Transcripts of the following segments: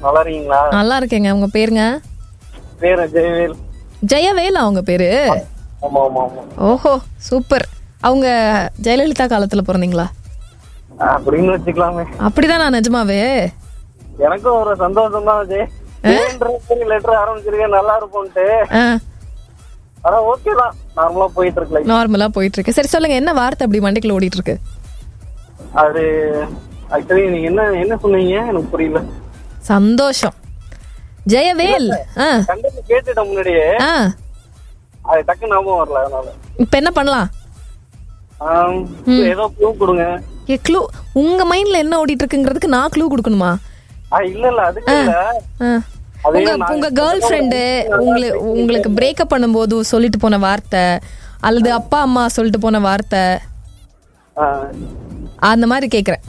நல்லா இருக்கீங்களா நல்லா இருக்கேங்க உங்க பேருங்க பேரு ஜெயவேல் ஜெயவேல் அவங்க பேரு ஆமா ஆமா ஆமா ஓஹோ சூப்பர் அவங்க ஜெயலலிதா காலத்துல பிறந்தீங்களா அப்படின்னு வச்சுக்கலாமே அப்படிதான் நான் நிஜமாவே எனக்கும் ஒரு சந்தோஷம் தான் ஜெய் லெட்டர் ஆரம்பிச்சிருக்கேன் நல்லா இருக்கும்ட்டு ஆனா ஓகே தான் நார்மலா போயிட்டு இருக்கு life. நார்மலா போயிட்டு இருக்கு சரி சொல்லுங்க என்ன வார்த்தை அப்படி மண்டைக்குள்ள ஓடிட்டு இருக்கு அது ஆக்சுவலி நீங்க என்ன என்ன சொன்னீங்க எனக்கு புரியல சந்தோஷம் ஜெயவேல் ஆ கண்டது கேட்டுட்டேன் முன்னாடியே ஆ அது டக்கு ஞாபகம் வரல அதனால இப்ப என்ன பண்ணலாம் ஆம், ஏதோ க்ளூ கொடுங்க ஏ க்ளூ உங்க மைண்ட்ல என்ன ஓடிட்டு இருக்குங்கிறதுக்கு நான் க்ளூ கொடுக்கணுமா ஆ இல்ல இல்ல அதுக்கு இல்ல ஆ. அதே உங்க நான் உங்க கேர்ள் ஃப்ரெண்டு உங்களுக்கு உங்களுக்கு பிரேக்கப் பண்ணும்போது சொல்லிட்டு போன வார்த்தை அல்லது அப்பா அம்மா சொல்லிட்டு போன வார்த்தை ஆ, அந்த மாதிரி கேக்குறேன்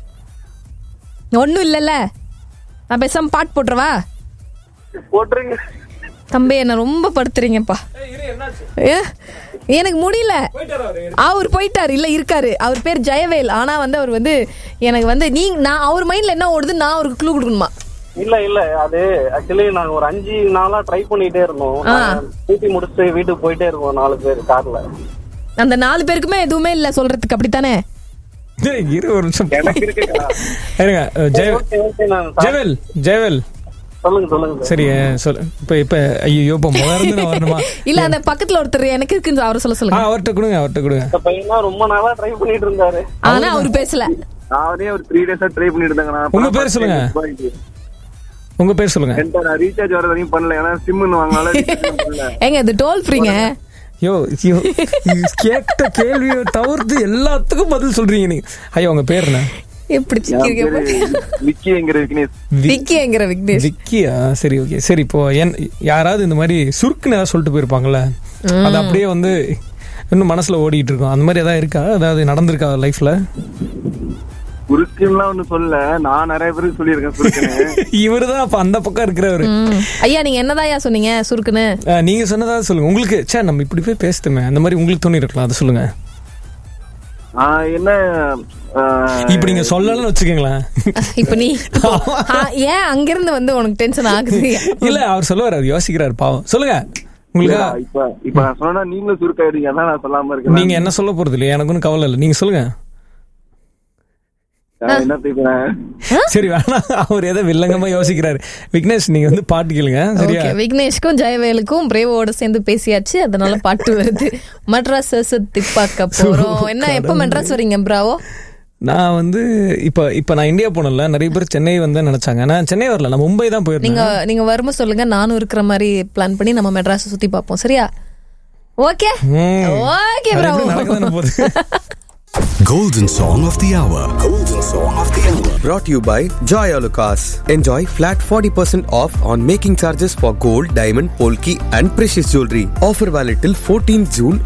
ஒண்ணும் இல்லைல்ல நான் பேசாம பாட்டு போட்டுருவா போட்டுருங்க தம்பி என்ன ரொம்ப படுத்துறீங்கப்பா ஏ, எனக்கு முடியல அவர் போயிட்டாரு இல்ல இருக்காரு அவர் பேர் ஜெயவேல் ஆனா வந்து அவர் வந்து எனக்கு வந்து நீ நான் அவர் மைண்ட்ல என்ன ஓடுது நான் அவருக்கு க்ளூ கொடுக்கணுமா இல்ல இல்ல அது ஆக்சுவலி நாங்க ஒரு அஞ்சு நாளா ட்ரை பண்ணிட்டே இருந்தோம் டியூட்டி முடிச்சுட்டு வீட்டுக்கு போயிட்டே இருக்கோம் நாலு பேர் கார்ல அந்த நாலு பேருக்குமே எதுவுமே இல்ல சொல்றதுக்கு அப்படித்தானே டேய், இரு ஒரு நிமிஷம் எனக்கு இருக்குக்கா இருங்க அஹ், ஜெய ஓகே ஓகே நான் சா- ஜெயவேல் ஜெயவேல் சொல்லுங்க சொல்லுங்க சார் சரி அஹ், சொல்லு இப்ப இப்ப ஐயோ இப்ப முதல்ல இருந்து நான் வரணுமா இல்ல அந்த பக்கத்துல ஒருத்தர் எனக்கு இருக்குன்னு அவரை சொல்ல ஆ சொல்லுங்க அவர்கிட்ட கொடுங்க அவர்கிட்ட கொடுங்க இந்த பையனா ரொம்ப நாளா ட்ரை பண்ணிட்டு இருந்தாரு ஆனா அவர் பேசல அவரே ஒரு த்ரீ டேஸா ட்ரை பண்ணிட்டு இருந்தாங்க உங்க பேர் சொல்லுங்க. உங்க பேர் சொல்லுங்க நான் ரீசார்ஜ் வர வரைக்கும் பண்ணல ஏன்னா சிம்னு வாங்கினால recharge இன்னும் பண்ணல ஏங்க இது டோல் ஃப்ரீங்க யோ யோ இது கேட்ட கேள்வியை தவிர்த்து எல்லாத்துக்கும் பதில் சொல்றீங்க நீங்க ஐயோ உங்க பேர் என்ன எப்படி என் சிக்கிருக்க பேரு விக்கிங்கிற விக்னேஷ் விக்கிங்கிற விக்னேஷ் விக்கியா சரி ஓகே சரி இப்போ என் யாராவது இந்த மாதிரி சுருக்குன்னு ஏதாவது சொல்லிட்டு போயிருப்பாங்கல்ல அது அப்படியே வந்து இன்னும் மனசுல ஓடிட்டு இருக்கும் அந்த மாதிரி ஏதாவது இருக்கா அதாவது நடந்திருக்கா லைஃப்ல குறுக்குலாம் ஒண்ணு சொல்ல நான் நிறைய பேருக்கு சொல்லியிருக்கேன் சுருக்குன்னு இவரு தான் அப்ப அந்த பக்கம் இருக்கிறவரு ம். ஐயா நீங்க என்னதாயா சொன்னீங்க சுருக்குன்னு அஹ், நீங்க சொன்னதாவது சொல்லுங்க உங்களுக்கு சே நம்ம இப்படி போய் பேசிட்டோமே அந்த மாதிரி உங்களுக்கு தோணி இருக்கலாம் அதை சொல்லுங்க ஆஹ் என்ன ஆஹ் இப்ப நீங்க சொல்லலன்னு வச்சுக்கோங்களேன் இப்ப நீ ஆ, ஏன் அங்கிருந்து வந்து உனக்கு டென்ஷன் ஆகுது இல்ல அவர் சொல்லுவாரு அது யோசிக்கிறாரு பாவம் சொல்லுங்க உங்களுக்கு இல்லடா, இப்ப இப்ப நான் சொன்னா நீங்களும் சுருக்காயிடுங்க அதான் நான் சொல்லாம இருக்கேன் நீங்க என்ன சொல்ல போறது இல்லையா எனக்கு ஒன்றும் கவலை இல்லை நீங்க சொல்லுங்க நான் என்ன பேசுறேன் சரி வேணாம் அவர் ஏதோ வில்லங்கமா யோசிக்கிறாரு விக்னேஷ் நீங்க வந்து பாட்டு கேளுங்க சரியா ஓகே விக்னேஷ்க்கும் ஜெயவேலுக்கும் பிரேவோட சேர்ந்து பேசியாச்சு அதனால பாட்டு வருது மட்ராஸ் சுத்தி பார்க்க போறோம் என்ன எப்ப மெட்ராஸ் வரீங்க பிராவோ நான் வந்து இப்ப இப்ப நான் இந்தியா போனல நிறைய பேர் சென்னை வந்து நினைச்சாங்க நான் சென்னை வரல நான் மும்பை தான் போயிருந்தேன் நீங்க நீங்க வரும்போது சொல்லுங்க நானும் இருக்கிற மாதிரி பிளான் பண்ணி நம்ம மெட்ராஸ் சுத்தி பார்ப்போம் சரியா ஓகே ம். ஓகே அது பிராவோ எப்படி நடக்குதுன்னு போகுது Golden Song of the Hour. Golden Song of the Hour. Brought to you by Joy Alucas. Enjoy flat 40% off on making charges for gold, diamond, polki and precious jewelry. Offer valid till 14 June